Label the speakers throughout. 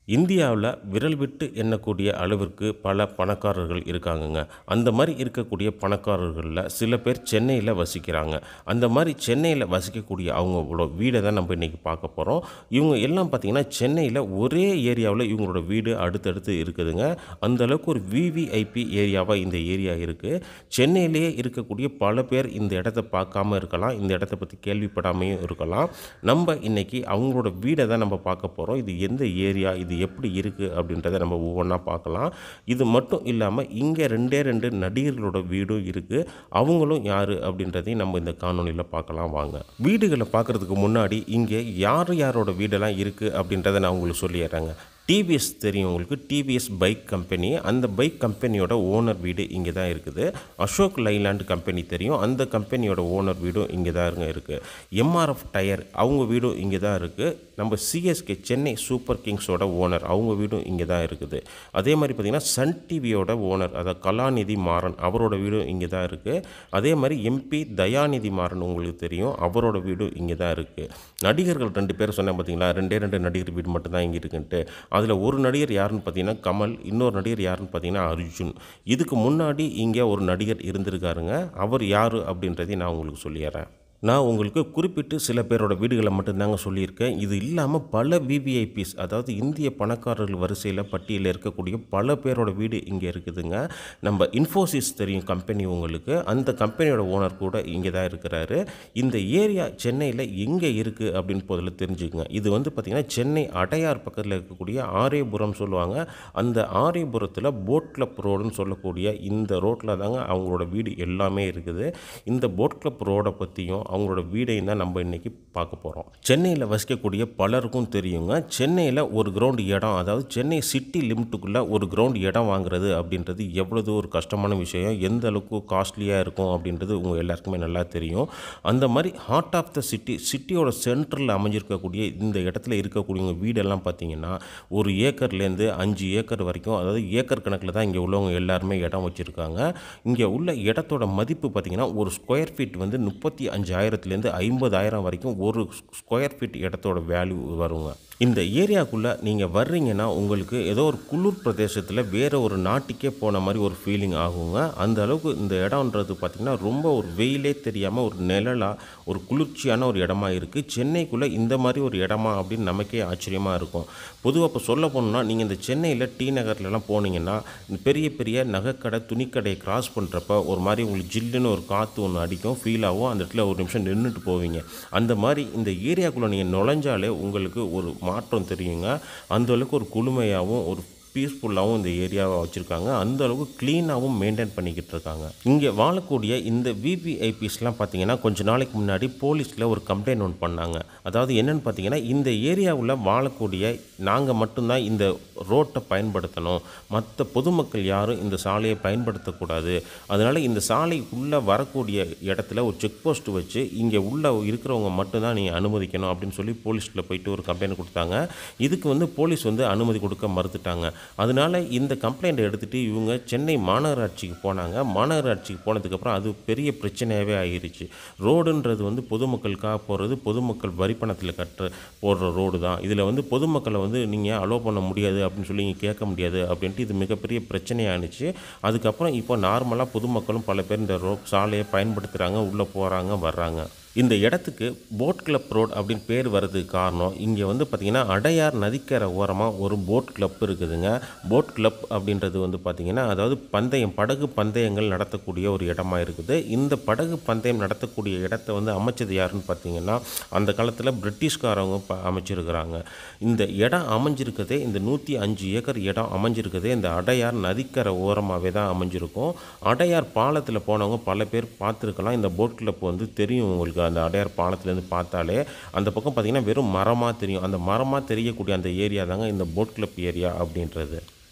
Speaker 1: இந்தியாவில் விரல் விட்டு எண்ணக்கூடிய அளவிற்கு பல பணக்காரர்கள் இருக்காங்கங்க அந்த மாதிரி இருக்கக்கூடிய பணக்காரர்களில் சில பேர் சென்னையில் வசிக்கிறாங்க அந்த மாதிரி சென்னையில் வசிக்கக்கூடிய அவங்களோட வீடை தான் நம்ம இன்றைக்கி பார்க்க போகிறோம் இவங்க எல்லாம் பார்த்திங்கன்னா சென்னையில் ஒரே ஏரியாவில் இவங்களோட வீடு அடுத்தடுத்து இருக்குதுங்க அந்த அளவுக்கு ஒரு விவிஐபி ஏரியாவாக இந்த ஏரியா இருக்குது சென்னையிலேயே இருக்கக்கூடிய பல பேர் இந்த இடத்த பார்க்காம இருக்கலாம் இந்த இடத்த பற்றி கேள்விப்படாமையும் இருக்கலாம் நம்ம இன்றைக்கி அவங்களோட வீடை தான் நம்ம பார்க்க போகிறோம் இது எந்த ஏரியா இது எப்படி இருக்குது அப்படின்றத நம்ம ஒவ்வொன்றா பார்க்கலாம் இது மட்டும் இல்லாமல் இங்கே ரெண்டே ரெண்டு நடிகர்களோட வீடும் இருக்குது அவங்களும் யார் அப்படின்றதையும் நம்ம இந்த காணொலியில் பார்க்கலாம் வாங்க வீடுகளை பார்க்குறதுக்கு முன்னாடி இங்கே யார் யாரோட வீடெல்லாம் இருக்குது அப்படின்றத நான் உங்களுக்கு சொல்லிடுறேங்க டிவிஎஸ் தெரியும் உங்களுக்கு டிவிஎஸ் பைக் கம்பெனி அந்த பைக் கம்பெனியோட ஓனர் வீடு இங்கே தான் இருக்குது அசோக் லைலாண்ட் கம்பெனி தெரியும் அந்த கம்பெனியோட ஓனர் வீடும் இங்கே தான் இருங்க இருக்குது எம்ஆர்எஃப் டயர் அவங்க வீடும் இங்கே தான் இருக்குது நம்ம சிஎஸ்கே சென்னை சூப்பர் கிங்ஸோட ஓனர் அவங்க வீடும் இங்கே தான் இருக்குது அதே மாதிரி பார்த்திங்கன்னா சன் டிவியோட ஓனர் அதாவது கலாநிதி மாறன் அவரோட வீடும் இங்கே தான் இருக்குது அதே மாதிரி எம்பி தயாநிதி மாறன் உங்களுக்கு தெரியும் அவரோட வீடும் இங்கே தான் இருக்குது நடிகர்கள் ரெண்டு பேர் சொன்னேன் பார்த்தீங்களா ரெண்டே ரெண்டு நடிகர் வீடு மட்டும்தான் இங்கே இருக்குன்ட்டு அதில் ஒரு நடிகர் யாருன்னு பார்த்தீங்கன்னா கமல் இன்னொரு நடிகர் யாருன்னு பார்த்தீங்கன்னா அர்ஜுன் இதுக்கு முன்னாடி இங்கே ஒரு நடிகர் இருந்திருக்காருங்க அவர் யார் அப்படின்றதையும் நான் உங்களுக்கு சொல்லிடுறேன் நான் உங்களுக்கு குறிப்பிட்டு சில பேரோட வீடுகளை மட்டும்தாங்க சொல்லியிருக்கேன் இது இல்லாமல் பல விவிஐபிஸ் அதாவது இந்திய பணக்காரர்கள் வரிசையில் பட்டியலில் இருக்கக்கூடிய பல பேரோட வீடு இங்கே இருக்குதுங்க நம்ம இன்ஃபோசிஸ் தெரியும் கம்பெனி உங்களுக்கு அந்த கம்பெனியோட ஓனர் கூட இங்கே தான் இருக்கிறாரு இந்த ஏரியா சென்னையில் எங்கே இருக்குது அப்படின்னு முதல்ல தெரிஞ்சுக்கங்க இது வந்து பார்த்திங்கன்னா சென்னை அடையார் பக்கத்தில் இருக்கக்கூடிய ஆரியபுரம் சொல்லுவாங்க அந்த ஆரியபுரத்தில் போட் கிளப் ரோடுன்னு சொல்லக்கூடிய இந்த ரோட்டில் தாங்க அவங்களோட வீடு எல்லாமே இருக்குது இந்த போட் கிளப் ரோடை பற்றியும் அவங்களோட வீடையும் தான் நம்ம இன்றைக்கி பார்க்க போகிறோம் சென்னையில் வசிக்கக்கூடிய பலருக்கும் தெரியுங்க சென்னையில் ஒரு கிரவுண்ட் இடம் அதாவது சென்னை சிட்டி லிமிட்டுக்குள்ளே ஒரு கிரவுண்ட் இடம் வாங்குறது அப்படின்றது எவ்வளவு ஒரு கஷ்டமான விஷயம் எந்த அளவுக்கு காஸ்ட்லியாக இருக்கும் அப்படின்றது உங்கள் எல்லாருக்குமே நல்லா தெரியும் அந்த மாதிரி ஹார்ட் ஆஃப் த சிட்டி சிட்டியோட சென்டரில் அமைஞ்சிருக்கக்கூடிய இந்த இடத்துல இருக்கக்கூடியவங்க வீடெல்லாம் பார்த்தீங்கன்னா ஒரு ஏக்கர்லேருந்து அஞ்சு ஏக்கர் வரைக்கும் அதாவது ஏக்கர் கணக்கில் தான் இங்கே உள்ளவங்க எல்லாருமே இடம் வச்சுருக்காங்க இங்கே உள்ள இடத்தோட மதிப்பு பார்த்திங்கன்னா ஒரு ஸ்கொயர் ஃபீட் வந்து முப்பத்தி அஞ்சாயிரத்துலேருந்து ஐம்பதாயிரம் வரைக்கும் ஒரு ஸ்கொயர் ஃபீட் இடத்தோட வேல்யூ வருங்க இந்த ஏரியாக்குள்ளே நீங்கள் வர்றீங்கன்னா உங்களுக்கு ஏதோ ஒரு குளிர் பிரதேசத்தில் வேறு ஒரு நாட்டுக்கே போன மாதிரி ஒரு ஃபீலிங் ஆகுங்க அந்த அளவுக்கு இந்த இடம்ன்றது பார்த்திங்கன்னா ரொம்ப ஒரு வெயிலே தெரியாமல் ஒரு நிழலாக ஒரு குளிர்ச்சியான ஒரு இடமா இருக்குது சென்னைக்குள்ளே இந்த மாதிரி ஒரு இடமா அப்படின்னு நமக்கே ஆச்சரியமாக இருக்கும் பொதுவாக இப்போ சொல்ல போனோம்னா நீங்கள் இந்த சென்னையில் டி நகர்லலாம் போனீங்கன்னா இந்த பெரிய பெரிய நகைக்கடை துணிக்கடையை கிராஸ் பண்ணுறப்ப ஒரு மாதிரி உங்களுக்கு ஜில்லுன்னு ஒரு காற்று ஒன்று அடிக்கும் ஃபீல் ஆகும் அந்த இடத்துல ஒரு நிமிஷம் நின்றுட்டு போவீங்க அந்த மாதிரி இந்த ஏரியாக்குள்ளே நீங்கள் நுழைஞ்சாலே உங்களுக்கு ஒரு மாற்றம் தெரியுங்க அந்த அளவுக்கு ஒரு குளுமையாகவும் ஒரு பீஸ்ஃபுல்லாகவும் இந்த ஏரியாவை வச்சுருக்காங்க அந்த அளவுக்கு க்ளீனாகவும் மெயின்டைன் பண்ணிக்கிட்டு இருக்காங்க இங்கே வாழக்கூடிய இந்த விவிஐபிஸ்லாம் பார்த்தீங்கன்னா கொஞ்ச நாளைக்கு முன்னாடி போலீஸில் ஒரு கம்ப்ளைண்ட் ஒன்று பண்ணாங்க அதாவது என்னென்னு பார்த்தீங்கன்னா இந்த ஏரியாவில் வாழக்கூடிய நாங்கள் மட்டும்தான் இந்த ரோட்டை பயன்படுத்தணும் மற்ற பொதுமக்கள் யாரும் இந்த சாலையை பயன்படுத்தக்கூடாது அதனால் இந்த சாலை உள்ளே வரக்கூடிய இடத்துல ஒரு செக் போஸ்ட் வச்சு இங்கே உள்ள இருக்கிறவங்க மட்டும்தான் நீங்கள் அனுமதிக்கணும் அப்படின்னு சொல்லி போலீஸில் போயிட்டு ஒரு கம்ப்ளைண்ட் கொடுத்தாங்க இதுக்கு வந்து போலீஸ் வந்து அனுமதி கொடுக்க மறுத்துட்டாங்க அதனால் இந்த கம்ப்ளைண்ட்டை எடுத்துகிட்டு இவங்க சென்னை மாநகராட்சிக்கு போனாங்க மாநகராட்சிக்கு போனதுக்கப்புறம் அது பெரிய பிரச்சனையாகவே ஆகிருச்சு ரோடுன்றது வந்து பொதுமக்களுக்காக போகிறது பொதுமக்கள் வரி பணத்தில் கட்டுற போடுற ரோடு தான் இதில் வந்து பொதுமக்களை வந்து நீங்கள் அலோவ் பண்ண முடியாது அப்படின்னு சொல்லி நீங்கள் கேட்க முடியாது அப்படின்ட்டு இது மிகப்பெரிய பிரச்சனையானுச்சு அதுக்கப்புறம் இப்போ நார்மலாக பொதுமக்களும் பல பேர் இந்த ரோ சாலையை பயன்படுத்துகிறாங்க உள்ளே போகிறாங்க வர்றாங்க இந்த இடத்துக்கு போட் கிளப் ரோட் அப்படின்னு பேர் வர்றதுக்கு காரணம் இங்கே வந்து பார்த்திங்கன்னா அடையார் நதிக்கரை ஓரமாக ஒரு போட் கிளப் இருக்குதுங்க போட் கிளப் அப்படின்றது வந்து பார்த்திங்கன்னா அதாவது பந்தயம் படகு பந்தயங்கள் நடத்தக்கூடிய ஒரு இடமா இருக்குது இந்த படகு பந்தயம் நடத்தக்கூடிய இடத்த வந்து அமைச்சது யாருன்னு பார்த்தீங்கன்னா அந்த காலத்தில் பிரிட்டிஷ்காரவங்க ப அமைச்சிருக்கிறாங்க இந்த இடம் அமைஞ்சிருக்கதே இந்த நூற்றி அஞ்சு ஏக்கர் இடம் அமைஞ்சிருக்கதே இந்த அடையார் நதிக்கரை ஓரமாகவே தான் அமைஞ்சிருக்கும் அடையார் பாலத்தில் போனவங்க பல பேர் பார்த்துருக்கலாம் இந்த போட் கிளப் வந்து தெரியும் உங்களுக்கு அந்த அடையார் பாலத்துலேருந்து பார்த்தாலே அந்த பக்கம் பார்த்திங்கன்னா வெறும் மரமாக தெரியும் அந்த மரமாக தெரியக்கூடிய அந்த ஏரியா தாங்க இந்த போட் கிளப் ஏரியா அப்படின்றது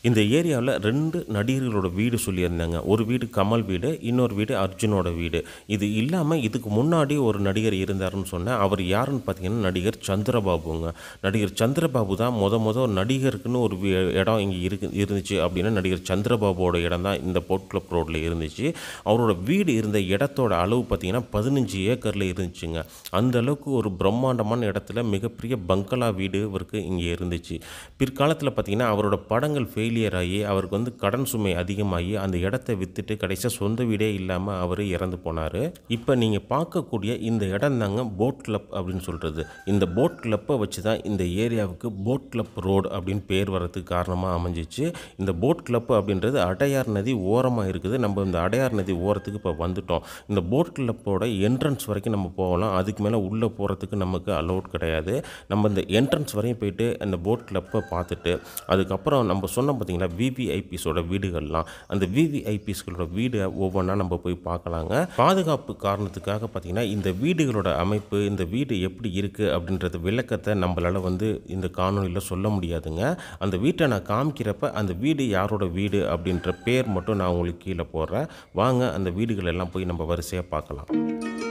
Speaker 1: இந்த ஏரியாவில் ரெண்டு நடிகர்களோட வீடு சொல்லியிருந்தாங்க ஒரு வீடு கமல் வீடு இன்னொரு வீடு அர்ஜுனோட வீடு இது இல்லாமல் இதுக்கு முன்னாடி ஒரு நடிகர் இருந்தாருன்னு சொன்னேன் அவர் யாருன்னு பார்த்தீங்கன்னா நடிகர் சந்திரபாபுங்க நடிகர் சந்திரபாபு தான் முத முத ஒரு நடிகருக்குன்னு ஒரு வீ- இடம் இங்கே இருக்கு இருந்துச்சு அப்படின்னா நடிகர் சந்திரபாபுவோட இடம் தான் இந்த போர்ட் கிளப் ரோட்டில் இருந்துச்சு அவரோட வீடு இருந்த இடத்தோட அளவு பார்த்தீங்கன்னா பதினஞ்சு ஏக்கரில் இருந்துச்சுங்க அந்த அளவுக்கு ஒரு பிரம்மாண்டமான இடத்துல மிகப்பெரிய பங்களா வீடு இவருக்கு இங்கே இருந்துச்சு பிற்காலத்தில் பார்த்தீங்கன்னா அவரோட படங்கள் ஃபெயிலியர் ஆகி அவருக்கு வந்து கடன் சுமை அதிகமாகி அந்த இடத்த விற்றுட்டு கடைசியாக சொந்த வீடே இல்லாமல் அவர் இறந்து போனார் இப்போ நீங்கள் பார்க்கக்கூடிய இந்த இடம் தாங்க போட் கிளப் அப்படின்னு சொல்கிறது இந்த போட் கிளப்பை வச்சு தான் இந்த ஏரியாவுக்கு போட் கிளப் ரோடு அப்படின்னு பேர் வர்றதுக்கு காரணமாக அமைஞ்சிச்சு இந்த போட் கிளப் அப்படின்றது அடையார் நதி ஓரமாக இருக்குது நம்ம இந்த அடையார் நதி ஓரத்துக்கு இப்போ வந்துட்டோம் இந்த போட் கிளப்போட என்ட்ரன்ஸ் வரைக்கும் நம்ம போகலாம் அதுக்கு மேலே உள்ளே போகிறதுக்கு நமக்கு அலௌட் கிடையாது நம்ம இந்த என்ட்ரன்ஸ் வரையும் போயிட்டு அந்த போட் கிளப்பை பார்த்துட்டு அதுக்கப்புறம் நம்ம சொன்னோம் பார்த்தீங்களா விவிஐபிஸோட வீடுகள்லாம் அந்த விவிஐபிஸ்களோட வீடு ஒவ்வொன்றா நம்ம போய் பார்க்கலாங்க பாதுகாப்பு காரணத்துக்காக பார்த்தீங்கன்னா இந்த வீடுகளோட அமைப்பு இந்த வீடு எப்படி இருக்குது அப்படின்றது விளக்கத்தை நம்மளால் வந்து இந்த காணொலியில் சொல்ல முடியாதுங்க அந்த வீட்டை நான் காமிக்கிறப்ப அந்த வீடு யாரோட வீடு அப்படின்ற பேர் மட்டும் நான் உங்களுக்கு கீழே போடுறேன் வாங்க அந்த வீடுகள் எல்லாம் போய் நம்ம வரிசையாக பார்க்கலாம்